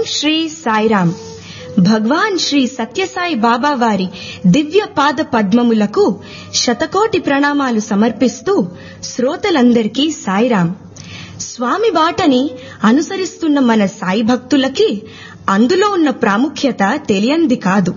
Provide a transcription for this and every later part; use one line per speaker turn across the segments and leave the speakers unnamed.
శ్రీ సాయిరాం భగవాన్ శ్రీ సత్యసాయి బాబా వారి దివ్య పాద పద్మములకు శతకోటి ప్రణామాలు సమర్పిస్తూ శ్రోతలందరికీ సాయిరాం స్వామి బాటని అనుసరిస్తున్న మన సాయి భక్తులకి అందులో ఉన్న ప్రాముఖ్యత తెలియంది కాదు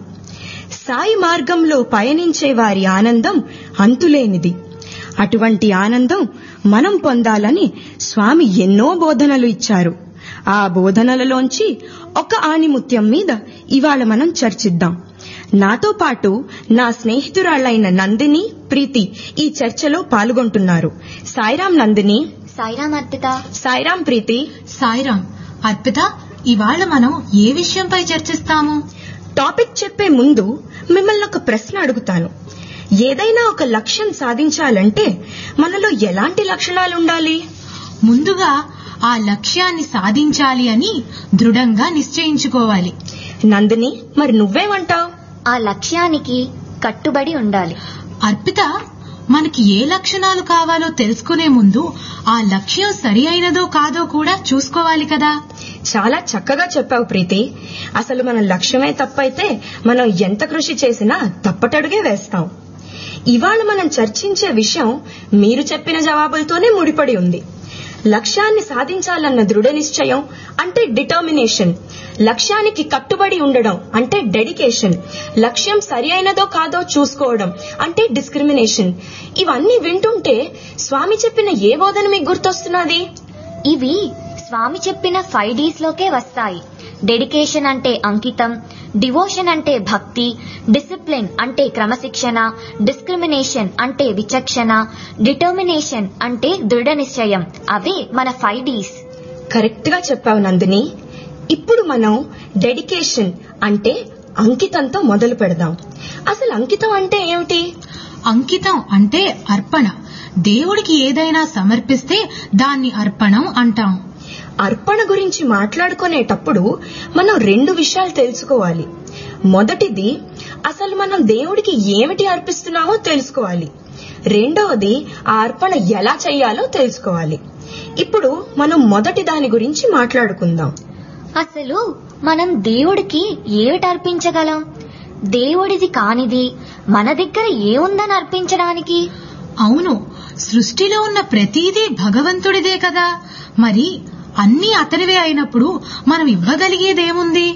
సాయి మార్గంలో పయనించే వారి ఆనందం అంతులేనిది అటువంటి ఆనందం మనం పొందాలని స్వామి ఎన్నో బోధనలు ఇచ్చారు ఆ బోధనలలోంచి ఒక ఆణిముత్యం మీద ఇవాళ మనం చర్చిద్దాం నాతో పాటు నా స్నేహితురాళ్లైన నందిని ప్రీతి ఈ చర్చలో పాల్గొంటున్నారు సాయిరాం నందిని
సాయిరామ్ అర్పిత
సాయిరాం ప్రీతి
సాయిరాం అర్పిత ఇవాళ మనం ఏ విషయంపై చర్చిస్తాము
టాపిక్ చెప్పే ముందు మిమ్మల్ని ఒక ప్రశ్న అడుగుతాను ఏదైనా ఒక లక్ష్యం సాధించాలంటే మనలో ఎలాంటి లక్షణాలు ఉండాలి
ముందుగా ఆ లక్ష్యాన్ని సాధించాలి అని దృఢంగా నిశ్చయించుకోవాలి
నందిని మరి నువ్వేమంటావు
ఆ లక్ష్యానికి కట్టుబడి ఉండాలి
అర్పిత మనకి ఏ లక్షణాలు కావాలో తెలుసుకునే ముందు ఆ లక్ష్యం సరి అయినదో కాదో కూడా చూసుకోవాలి కదా
చాలా చక్కగా చెప్పావు ప్రీతి అసలు మన లక్ష్యమే తప్పైతే మనం ఎంత కృషి చేసినా తప్పటడుగే వేస్తాం ఇవాళ మనం చర్చించే విషయం మీరు చెప్పిన జవాబులతోనే ముడిపడి ఉంది లక్ష్యాన్ని సాధించాలన్న దృఢ నిశ్చయం అంటే డిటర్మినేషన్ లక్ష్యానికి కట్టుబడి ఉండడం అంటే డెడికేషన్ లక్ష్యం సరి అయినదో కాదో చూసుకోవడం అంటే డిస్క్రిమినేషన్ ఇవన్నీ వింటుంటే స్వామి చెప్పిన ఏ బోధన మీకు గుర్తొస్తున్నది
ఇవి స్వామి చెప్పిన ఫైవ్ డీస్ లోకే వస్తాయి డెడికేషన్ అంటే అంకితం డివోషన్ అంటే భక్తి డిసిప్లిన్ అంటే క్రమశిక్షణ డిస్క్రిమినేషన్ అంటే విచక్షణ డిటర్మినేషన్ అంటే దృఢ నిశ్చయం అవే మన ఫైవ్ డీస్
కరెక్ట్ గా చెప్పావు నందిని ఇప్పుడు మనం డెడికేషన్ అంటే అంకితంతో మొదలు పెడదాం అసలు అంకితం అంటే ఏమిటి
అంకితం అంటే అర్పణ దేవుడికి ఏదైనా సమర్పిస్తే దాన్ని అర్పణం అంటాం
అర్పణ గురించి మాట్లాడుకునేటప్పుడు మనం రెండు విషయాలు తెలుసుకోవాలి మొదటిది అసలు మనం దేవుడికి ఏమిటి అర్పిస్తున్నామో తెలుసుకోవాలి రెండవది ఆ అర్పణ ఎలా చేయాలో తెలుసుకోవాలి ఇప్పుడు మనం మొదటి దాని గురించి మాట్లాడుకుందాం
అసలు మనం దేవుడికి ఏమిటి అర్పించగలం దేవుడిది కానిది మన దగ్గర ఏముందని అర్పించడానికి
అవును సృష్టిలో ఉన్న ప్రతిదీ భగవంతుడిదే కదా మరి అన్నీ అతనివే అయినప్పుడు మనం ఇవ్వగలిగేదేముంది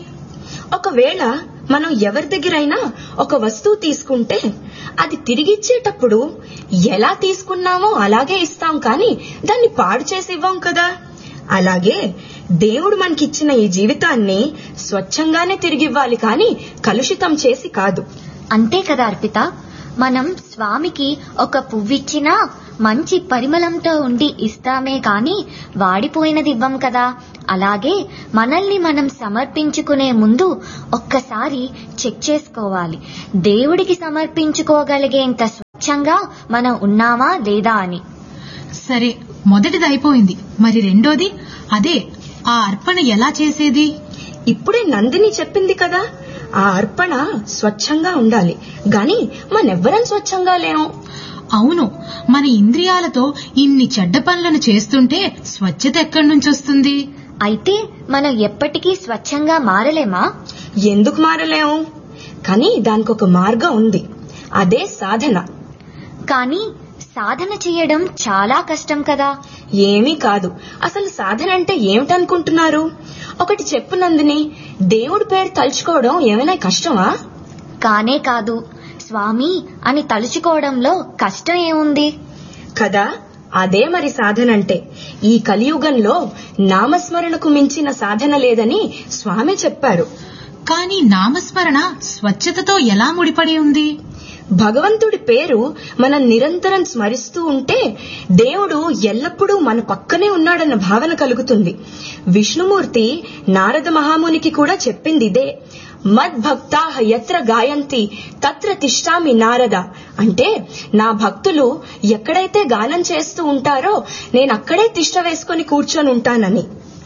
ఒకవేళ మనం ఎవరి దగ్గరైనా ఒక వస్తువు తీసుకుంటే అది తిరిగిచ్చేటప్పుడు ఎలా తీసుకున్నామో అలాగే ఇస్తాం కానీ దాన్ని పాడు చేసి ఇవ్వం కదా అలాగే దేవుడు మనకిచ్చిన ఈ జీవితాన్ని స్వచ్ఛంగానే తిరిగివ్వాలి కానీ కలుషితం చేసి కాదు
అంతే కదా అర్పిత మనం స్వామికి ఒక పువ్విచ్చినా మంచి పరిమళంతో ఉండి ఇస్తామే కాని వాడిపోయినది ఇవ్వం కదా అలాగే మనల్ని మనం సమర్పించుకునే ముందు ఒక్కసారి చెక్ చేసుకోవాలి దేవుడికి సమర్పించుకోగలిగేంత స్వచ్ఛంగా మనం ఉన్నామా లేదా అని
సరే మొదటిది అయిపోయింది మరి రెండోది అదే ఆ అర్పణ ఎలా చేసేది
ఇప్పుడే నందిని చెప్పింది కదా ఆ అర్పణ స్వచ్ఛంగా ఉండాలి గాని మనెవ్వరం స్వచ్ఛంగా లేము
అవును మన ఇంద్రియాలతో ఇన్ని చెడ్డ పనులను చేస్తుంటే స్వచ్ఛత ఎక్కడి నుంచి వస్తుంది
అయితే మనం ఎప్పటికీ స్వచ్ఛంగా మారలేమా
ఎందుకు మారలేము కానీ దానికి ఒక మార్గం ఉంది అదే సాధన
కానీ సాధన చేయడం చాలా కష్టం కదా
ఏమీ కాదు అసలు సాధన అంటే ఏమిటనుకుంటున్నారు ఒకటి చెప్పు నందిని దేవుడి పేరు తలుచుకోవడం ఏమైనా కష్టమా
కానే కాదు స్వామి అని తలుచుకోవడంలో కష్టం ఏముంది
కదా అదే మరి సాధన అంటే ఈ కలియుగంలో నామస్మరణకు మించిన సాధన లేదని స్వామి చెప్పారు
కానీ నామస్మరణ స్వచ్ఛతతో ఎలా ముడిపడి ఉంది
భగవంతుడి పేరు మనం నిరంతరం స్మరిస్తూ ఉంటే దేవుడు ఎల్లప్పుడూ మన పక్కనే ఉన్నాడన్న భావన కలుగుతుంది విష్ణుమూర్తి నారద మహామునికి కూడా చెప్పింది ఇదే మద్భక్తా ఎత్ర గాయంతి తత్ర తిష్టామి నారద అంటే నా భక్తులు ఎక్కడైతే గానం చేస్తూ ఉంటారో నేను అక్కడే తిష్ట వేసుకుని కూర్చొని ఉంటానని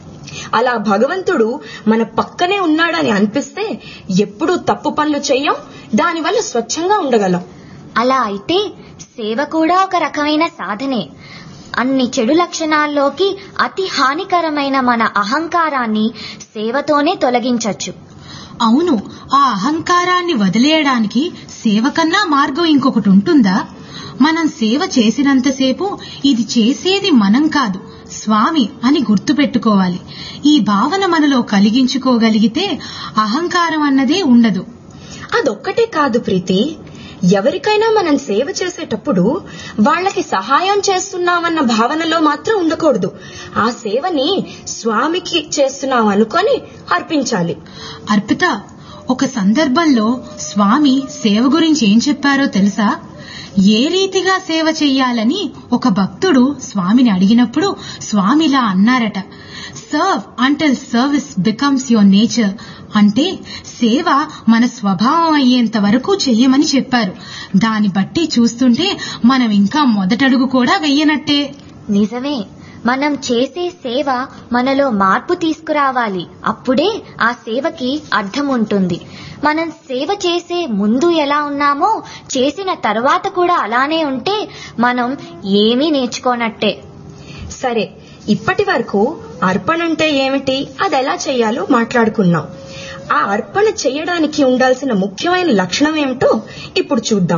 అలా భగవంతుడు మన పక్కనే ఉన్నాడని అనిపిస్తే ఎప్పుడూ తప్పు పనులు చెయ్యం దానివల్ల స్వచ్ఛంగా ఉండగలం
అలా అయితే సేవ కూడా ఒక రకమైన సాధనే అన్ని చెడు లక్షణాల్లోకి అతి హానికరమైన మన అహంకారాన్ని సేవతోనే తొలగించొచ్చు
అవును ఆ అహంకారాన్ని వదిలేయడానికి సేవ కన్నా మార్గం ఇంకొకటి ఉంటుందా మనం సేవ చేసినంతసేపు ఇది చేసేది మనం కాదు స్వామి అని గుర్తుపెట్టుకోవాలి ఈ భావన మనలో కలిగించుకోగలిగితే అహంకారం అన్నదే ఉండదు
అదొక్కటే కాదు ప్రీతి ఎవరికైనా మనం సేవ చేసేటప్పుడు వాళ్ళకి సహాయం చేస్తున్నామన్న భావనలో మాత్రం ఉండకూడదు ఆ సేవని స్వామికి చేస్తున్నాం అనుకొని అర్పించాలి
అర్పిత ఒక సందర్భంలో స్వామి సేవ గురించి ఏం చెప్పారో తెలుసా ఏ రీతిగా సేవ చెయ్యాలని ఒక భక్తుడు స్వామిని అడిగినప్పుడు స్వామిలా అన్నారట serve until service becomes your nature అంటే సేవ మన స్వభావం అయ్యేంత వరకు చెయ్యమని చెప్పారు దాన్ని బట్టి చూస్తుంటే మనం ఇంకా మొదటడుగు కూడా వెయ్యనట్టే
నిజమే మనం చేసే సేవ మనలో మార్పు తీసుకురావాలి అప్పుడే ఆ సేవకి అర్థం ఉంటుంది మనం సేవ చేసే ముందు ఎలా ఉన్నామో చేసిన తర్వాత కూడా అలానే ఉంటే మనం ఏమీ నేర్చుకోనట్టే
సరే ఇప్పటి వరకు అర్పణ అంటే ఏమిటి అది ఎలా చేయాలో మాట్లాడుకున్నాం ఆ అర్పణ చేయడానికి ఉండాల్సిన ముఖ్యమైన లక్షణం ఏమిటో ఇప్పుడు చూద్దాం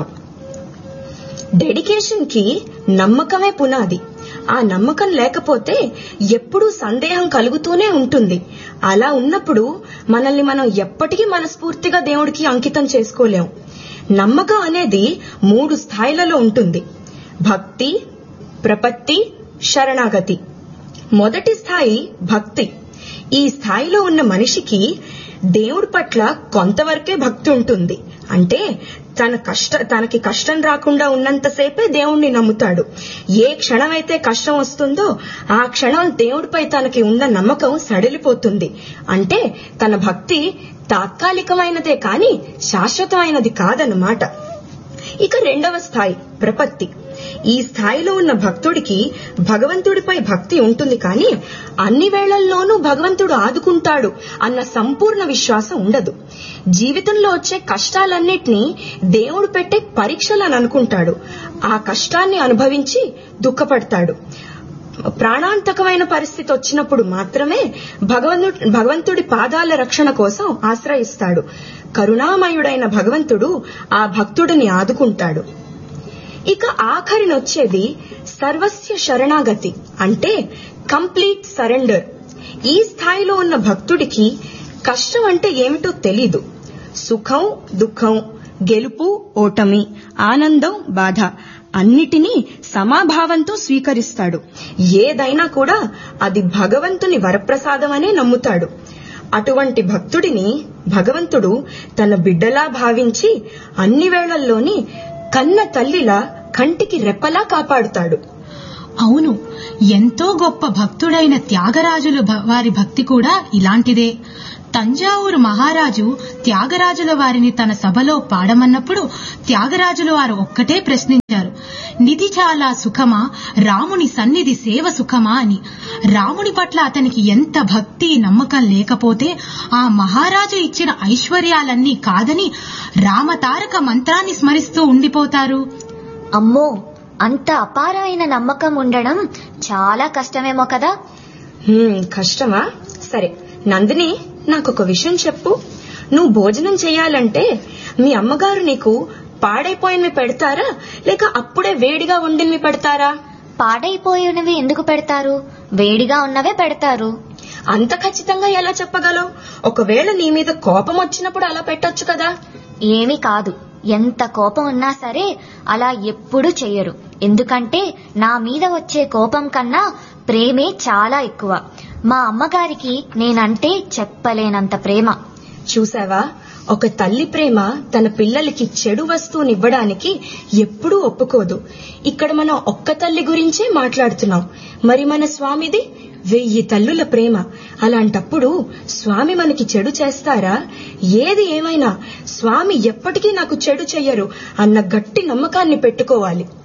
డెడికేషన్ కి నమ్మకమే పునాది ఆ నమ్మకం లేకపోతే ఎప్పుడూ సందేహం కలుగుతూనే ఉంటుంది అలా ఉన్నప్పుడు మనల్ని మనం ఎప్పటికీ మనస్ఫూర్తిగా దేవుడికి అంకితం చేసుకోలేం నమ్మకం అనేది మూడు స్థాయిలలో ఉంటుంది భక్తి ప్రపత్తి శరణాగతి మొదటి స్థాయి భక్తి ఈ స్థాయిలో ఉన్న మనిషికి దేవుడి పట్ల కొంతవరకే భక్తి ఉంటుంది అంటే తన కష్ట తనకి కష్టం రాకుండా ఉన్నంతసేపే దేవుణ్ణి నమ్ముతాడు ఏ క్షణమైతే కష్టం వస్తుందో ఆ క్షణం దేవుడిపై తనకి ఉన్న నమ్మకం సడలిపోతుంది అంటే తన భక్తి తాత్కాలికమైనదే కాని శాశ్వతమైనది కాదన్నమాట ఇక రెండవ స్థాయి ప్రపత్తి ఈ స్థాయిలో ఉన్న భక్తుడికి భగవంతుడిపై భక్తి ఉంటుంది కానీ అన్ని వేళల్లోనూ భగవంతుడు ఆదుకుంటాడు అన్న సంపూర్ణ విశ్వాసం ఉండదు జీవితంలో వచ్చే కష్టాలన్నిటినీ దేవుడు పెట్టే పరీక్షలని అనుకుంటాడు ఆ కష్టాన్ని అనుభవించి దుఃఖపడతాడు ప్రాణాంతకమైన పరిస్థితి వచ్చినప్పుడు మాత్రమే భగవంతుడి భగవంతుడి పాదాల రక్షణ కోసం ఆశ్రయిస్తాడు కరుణామయుడైన భగవంతుడు ఆ భక్తుడిని ఆదుకుంటాడు ఇక ఆఖరినొచ్చేది సర్వస్య శరణాగతి అంటే కంప్లీట్ సరెండర్ ఈ స్థాయిలో ఉన్న భక్తుడికి కష్టం అంటే ఏమిటో తెలీదు సుఖం దుఃఖం గెలుపు ఓటమి ఆనందం బాధ అన్నిటినీ సమాభావంతో స్వీకరిస్తాడు ఏదైనా కూడా అది భగవంతుని వరప్రసాదమనే నమ్ముతాడు అటువంటి భక్తుడిని భగవంతుడు తన బిడ్డలా భావించి అన్ని వేళల్లోని కన్న తల్లిలా కంటికి రెప్పలా కాపాడుతాడు
అవును ఎంతో గొప్ప భక్తుడైన త్యాగరాజుల భ- వారి భక్తి కూడా ఇలాంటిదే తంజావూరు మహారాజు త్యాగరాజుల వారిని తన సభలో పాడమన్నప్పుడు త్యాగరాజుల వారు ఒక్కటే ప్రశ్నించారు నిధి చాలా సుఖమా రాముని సన్నిధి సేవ సుఖమా అని రాముని పట్ల అతనికి ఎంత భక్తి నమ్మకం లేకపోతే ఆ మహారాజు ఇచ్చిన ఐశ్వర్యాలన్నీ కాదని రామతారక మంత్రాన్ని స్మరిస్తూ ఉండిపోతారు
అమ్మో అంత అపారమైన నమ్మకం ఉండడం చాలా కష్టమేమో కదా
హ్మ్, కష్టమా సరే నందిని నాకొక విషయం చెప్పు నువ్వు భోజనం చేయాలంటే మీ అమ్మగారు నీకు పాడైపోయినవి పెడతారా లేక అప్పుడే వేడిగా వండినవి పెడతారా
పాడైపోయినవి ఎందుకు పెడతారు వేడిగా ఉన్నవే పెడతారు
అంత ఖచ్చితంగా ఎలా చెప్పగలవు ఒకవేళ నీ మీద కోపం వచ్చినప్పుడు అలా పెట్టొచ్చు కదా
ఏమీ కాదు ఎంత కోపం ఉన్నా సరే అలా ఎప్పుడూ చెయ్యరు ఎందుకంటే నా మీద వచ్చే కోపం కన్నా ప్రేమే చాలా ఎక్కువ మా అమ్మగారికి నేనంటే చెప్పలేనంత ప్రేమ
చూసావా ఒక తల్లి ప్రేమ తన పిల్లలకి చెడు వస్తువునివ్వడానికి ఎప్పుడూ ఒప్పుకోదు ఇక్కడ మనం ఒక్క తల్లి గురించే మాట్లాడుతున్నాం మరి మన స్వామిది వెయ్యి తల్లుల ప్రేమ అలాంటప్పుడు స్వామి మనకి చెడు చేస్తారా ఏది ఏమైనా స్వామి ఎప్పటికీ నాకు చెడు చెయ్యరు అన్న గట్టి నమ్మకాన్ని పెట్టుకోవాలి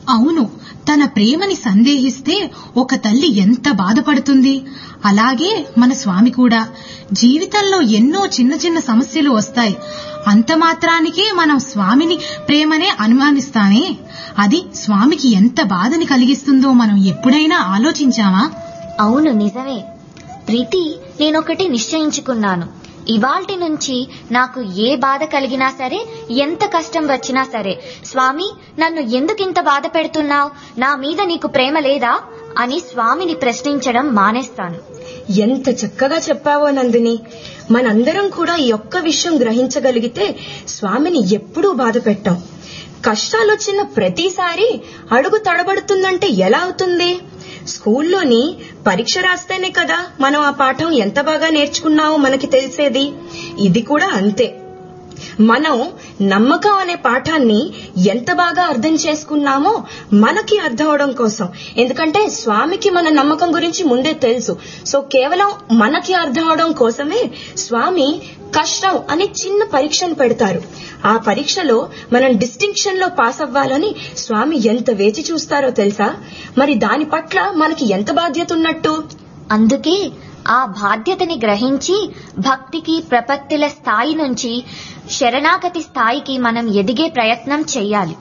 అవును తన ప్రేమని సందేహిస్తే ఒక తల్లి ఎంత బాధపడుతుంది అలాగే మన స్వామి కూడా జీవితంలో ఎన్నో చిన్న చిన్న సమస్యలు వస్తాయి అంత మాత్రానికే మనం స్వామిని ప్రేమనే అనుమానిస్తామే అది స్వామికి ఎంత బాధని కలిగిస్తుందో మనం ఎప్పుడైనా ఆలోచించామా
అవును నిజమే ప్రీతి నేనొకటి నిశ్చయించుకున్నాను ఇవాల్టి నుంచి నాకు ఏ బాధ కలిగినా సరే ఎంత కష్టం వచ్చినా సరే స్వామి నన్ను ఎందుకింత బాధ పెడుతున్నావు నా మీద నీకు ప్రేమ లేదా అని స్వామిని ప్రశ్నించడం మానేస్తాను
ఎంత చక్కగా చెప్పావో నందిని మనందరం కూడా ఈ ఒక్క విషయం గ్రహించగలిగితే స్వామిని ఎప్పుడూ బాధ పెట్టాం కష్టాలొచ్చిన ప్రతిసారి అడుగు తడబడుతుందంటే ఎలా అవుతుంది స్కూల్లోని పరీక్ష రాస్తేనే కదా మనం ఆ పాఠం ఎంత బాగా నేర్చుకున్నామో మనకి తెలిసేది ఇది కూడా అంతే మనం నమ్మకం అనే పాఠాన్ని ఎంత బాగా అర్థం చేసుకున్నామో మనకి అర్థం అవడం కోసం ఎందుకంటే స్వామికి మన నమ్మకం గురించి ముందే తెలుసు సో కేవలం మనకి అర్థం అవడం కోసమే స్వామి కష్టం అనే చిన్న పరీక్షను పెడతారు ఆ పరీక్షలో మనం డిస్టింక్షన్ లో పాస్ అవ్వాలని స్వామి ఎంత వేచి చూస్తారో తెలుసా మరి దాని పట్ల మనకి ఎంత బాధ్యత ఉన్నట్టు
అందుకే ఆ బాధ్యతని గ్రహించి భక్తికి ప్రపత్తుల స్థాయి నుంచి శరణాగతి స్థాయికి మనం ఎదిగే ప్రయత్నం చెయ్యాలి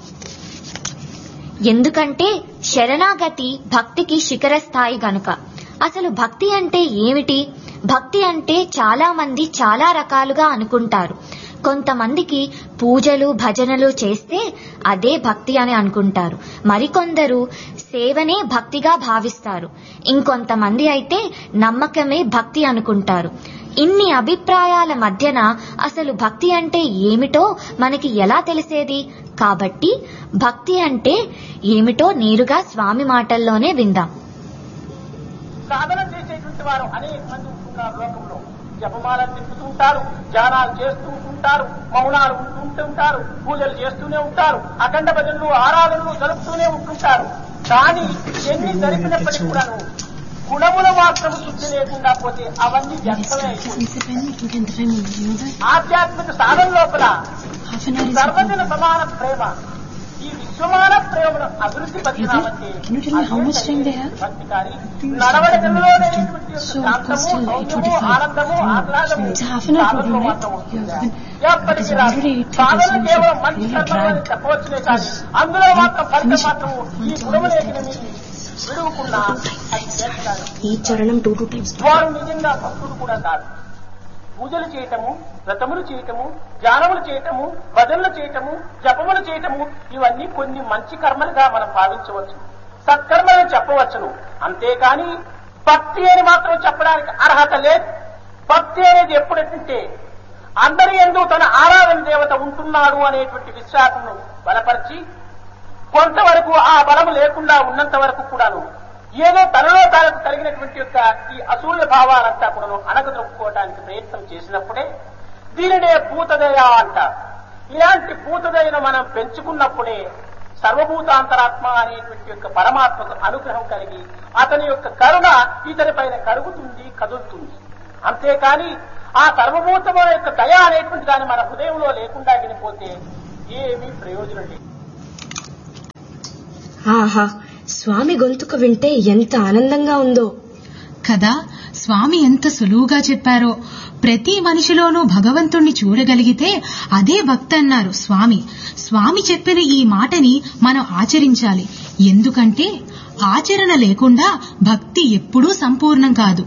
ఎందుకంటే శరణాగతి భక్తికి శిఖర స్థాయి గనుక అసలు భక్తి అంటే ఏమిటి భక్తి అంటే చాలా మంది చాలా రకాలుగా అనుకుంటారు కొంతమందికి పూజలు భజనలు చేస్తే అదే భక్తి అని అనుకుంటారు మరికొందరు సేవనే భక్తిగా భావిస్తారు ఇంకొంతమంది అయితే నమ్మకమే భక్తి అనుకుంటారు ఇన్ని అభిప్రాయాల మధ్యన అసలు భక్తి అంటే ఏమిటో మనకి ఎలా తెలిసేది కాబట్టి భక్తి అంటే ఏమిటో నేరుగా స్వామి మాటల్లోనే విందాం
సాధన చేసేటువంటి వారు అనేక మంది ఉంటున్నారు లోకంలో జపమాలను తిప్పుతుంటారు ధ్యానాలు చేస్తూ ఉంటారు మౌనాలు ఉంటుంటారు పూజలు చేస్తూనే ఉంటారు అఖండ భజనలు ఆరాధనలు జరుపుతూనే ఉంటుంటారు కానీ ఎన్ని జరిపినప్పటికీ కూడాను గుణముల మాత్రం శుద్ధి లేకుండా పోతే అవన్నీ వ్యర్థమే అయిపోతాయి. ఆధ్యాత్మిక సాధన లోపల సర్వజన సమాన ప్రేమ ఈ విశ్వమాన ప్రేమను అభివృద్ధి పరిచినామంటే భక్తి కానీ నడవడికల్లో లేనటువంటి యొక్క శాంతము సౌఖ్యము ఆనందము ఆహ్లాదము సాధనలో మాత్రం ఉంటుంది. ఎప్పటికీ రాదు. సాధన కేవలం మంచి కర్మలు అని చెప్పవచ్చునే కానీ అందులో మాత్రం ఫలితం మాత్రం ఈ గుణములేఖని విడువకుండా అది చేస్తారు
ఈ చరణం టూ టూ టైమ్స్
వారు నిజంగా భక్తుడు కూడా కాదు పూజలు చేయటము వ్రతములు చేయటము ధ్యానములు చేయటము భజనలు చేయటము జపములు చేయటము ఇవన్నీ కొన్ని మంచి కర్మలుగా మనం భావించవచ్చు సత్కర్మలని చెప్పవచ్చును అంతేకాని భక్తి అని మాత్రం చెప్పడానికి అర్హత లేదు భక్తి అనేది ఎప్పుడంటే అందరి ఎందు తన ఆరాధన దేవత ఉంటున్నాడు అనేటువంటి విశ్వాసమును బలపరిచి కొంతవరకు ఆ బలము లేకుండా ఉన్నంత వరకు కూడాను ఏదో తనలో తనకు కలిగినటువంటి యొక్క ఈ అసూయ భావాలంతా కూడాను అణగదొక్కుకోవడానికి ప్రయత్నం చేసినప్పుడే దీనినే భూతదయ అంటారు ఇలాంటి భూతదయను మనం పెంచుకున్నప్పుడే సర్వభూతాంతరాత్మ అనేటువంటి యొక్క పరమాత్మకు అనుగ్రహం కలిగి అతని యొక్క కరుణ ఇతని పైన కరుగుతుంది కదులుతుంది అంతేకాని ఆ సర్వభూతమ యొక్క దయ అనేటువంటి దాన్ని మన హృదయంలో లేకుండా వినిపోతే ఏమీ ప్రయోజనం లేదు
ఆహా స్వామి గొంతుకు వింటే ఎంత ఆనందంగా ఉందో
కదా స్వామి ఎంత సులువుగా చెప్పారో ప్రతి మనిషిలోనూ భగవంతుణ్ణి చూడగలిగితే అదే భక్తి అన్నారు స్వామి స్వామి చెప్పిన ఈ మాటని మనం ఆచరించాలి ఎందుకంటే ఆచరణ లేకుండా భక్తి ఎప్పుడూ సంపూర్ణం కాదు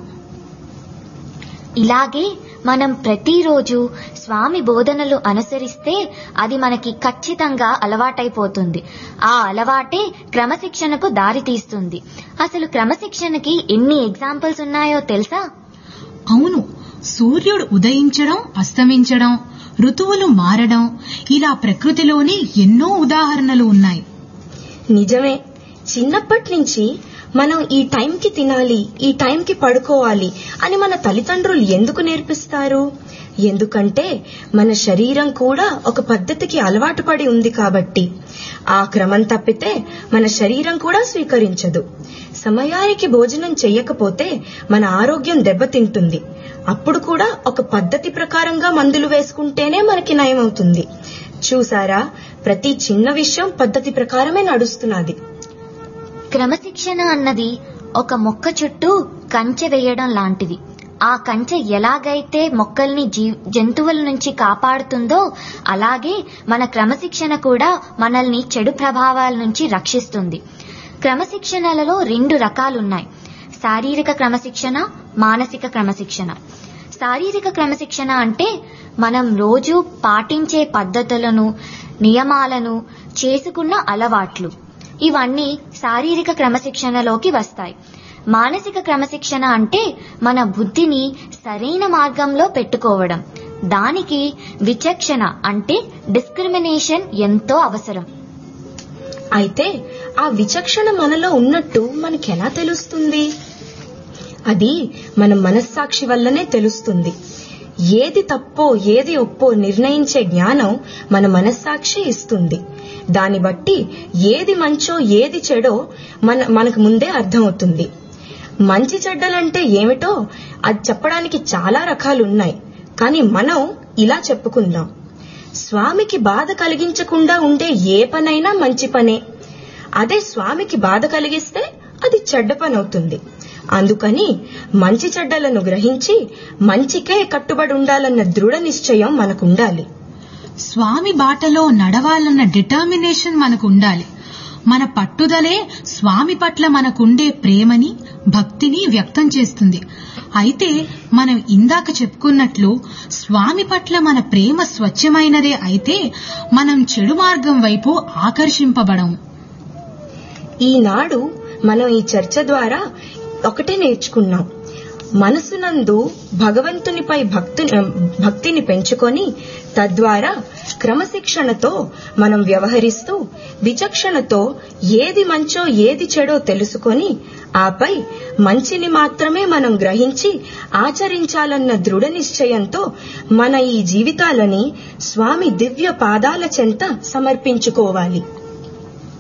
ఇలాగే మనం ప్రతిరోజు స్వామి బోధనలు అనుసరిస్తే అది మనకి ఖచ్చితంగా అలవాటైపోతుంది ఆ అలవాటే క్రమశిక్షణకు దారి తీస్తుంది అసలు క్రమశిక్షణకి ఎన్ని ఎగ్జాంపుల్స్ ఉన్నాయో తెలుసా
అవును సూర్యుడు ఉదయించడం అస్తమించడం ఋతువులు మారడం ఇలా ప్రకృతిలోనే ఎన్నో ఉదాహరణలు ఉన్నాయి
నిజమే చిన్నప్పటి నుంచి మనం ఈ టైంకి తినాలి ఈ టైంకి పడుకోవాలి అని మన తల్లిదండ్రులు ఎందుకు నేర్పిస్తారు ఎందుకంటే మన శరీరం కూడా ఒక పద్ధతికి అలవాటు పడి ఉంది కాబట్టి ఆ క్రమం తప్పితే మన శరీరం కూడా స్వీకరించదు సమయానికి భోజనం చెయ్యకపోతే మన ఆరోగ్యం దెబ్బతింటుంది అప్పుడు కూడా ఒక పద్ధతి ప్రకారంగా మందులు వేసుకుంటేనే మనకి నయమవుతుంది చూసారా ప్రతి చిన్న విషయం పద్ధతి ప్రకారమే నడుస్తున్నది
క్రమశిక్షణ అన్నది ఒక మొక్క చుట్టూ కంచె వేయడం లాంటిది ఆ కంచె ఎలాగైతే మొక్కల్ని జీ జంతువుల నుంచి కాపాడుతుందో అలాగే మన క్రమశిక్షణ కూడా మనల్ని చెడు ప్రభావాల నుంచి రక్షిస్తుంది క్రమశిక్షణలలో రెండు రకాలున్నాయి శారీరక క్రమశిక్షణ మానసిక క్రమశిక్షణ శారీరక క్రమశిక్షణ అంటే మనం రోజు పాటించే పద్ధతులను నియమాలను చేసుకున్న అలవాట్లు ఇవన్నీ శారీరక క్రమశిక్షణలోకి వస్తాయి మానసిక క్రమశిక్షణ అంటే మన బుద్ధిని సరైన మార్గంలో పెట్టుకోవడం దానికి విచక్షణ అంటే డిస్క్రిమినేషన్ ఎంతో అవసరం
అయితే ఆ విచక్షణ మనలో ఉన్నట్టు మనకెలా తెలుస్తుంది అది మన మనస్సాక్షి వల్లనే తెలుస్తుంది ఏది తప్పో ఏది ఒప్పో నిర్ణయించే జ్ఞానం మన మనస్సాక్షి ఇస్తుంది దాన్ని బట్టి ఏది మంచో ఏది చెడో మన మనకు ముందే అర్థమవుతుంది మంచి చెడ్డలంటే ఏమిటో అది చెప్పడానికి చాలా రకాలున్నాయి కానీ మనం ఇలా చెప్పుకుందాం స్వామికి బాధ కలిగించకుండా ఉండే ఏ పనైనా మంచి పనే అదే స్వామికి బాధ కలిగిస్తే అది చెడ్డ పని అవుతుంది అందుకని మంచి చెడ్డలను గ్రహించి మంచికే కట్టుబడి ఉండాలన్న దృఢ నిశ్చయం మనకుండాలి
స్వామి బాటలో నడవాలన్న డిటర్మినేషన్ మనకు ఉండాలి మన పట్టుదలే స్వామి పట్ల మనకుండే ప్రేమని భక్తిని వ్యక్తం చేస్తుంది అయితే మనం ఇందాక చెప్పుకున్నట్లు స్వామి పట్ల మన ప్రేమ స్వచ్ఛమైనదే అయితే మనం చెడు మార్గం వైపు ఆకర్షింపబడము
ఈనాడు మనం ఈ చర్చ ద్వారా ఒకటే నేర్చుకున్నాం మనసునందు భగవంతునిపై భక్తు భక్తిని పెంచుకొని తద్వారా క్రమశిక్షణతో మనం వ్యవహరిస్తూ విచక్షణతో ఏది మంచో ఏది చెడో తెలుసుకొని ఆపై మంచిని మాత్రమే మనం గ్రహించి ఆచరించాలన్న దృఢ నిశ్చయంతో మన ఈ జీవితాలని స్వామి దివ్య పాదాల చెంత సమర్పించుకోవాలి